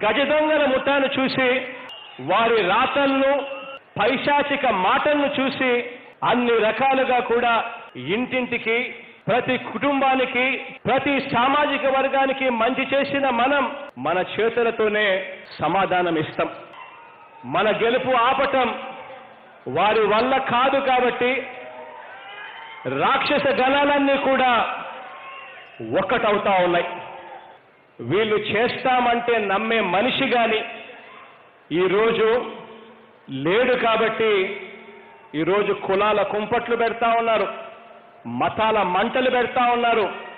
గజ దొంగల ముఠాను చూసి వారి రాతలను పైశాచిక మాటలను చూసి అన్ని రకాలుగా కూడా ఇంటింటికి ప్రతి కుటుంబానికి ప్రతి సామాజిక వర్గానికి మంచి చేసిన మనం మన చేతులతోనే సమాధానం ఇస్తాం మన గెలుపు ఆపటం వారి వల్ల కాదు కాబట్టి రాక్షస గణాలన్నీ కూడా ఒక్కటవుతా ఉన్నాయి వీళ్ళు చేస్తామంటే నమ్మే మనిషి గాని ఈరోజు లేడు కాబట్టి ఈరోజు కులాల కుంపట్లు పెడతా ఉన్నారు మతాల మంటలు పెడతా ఉన్నారు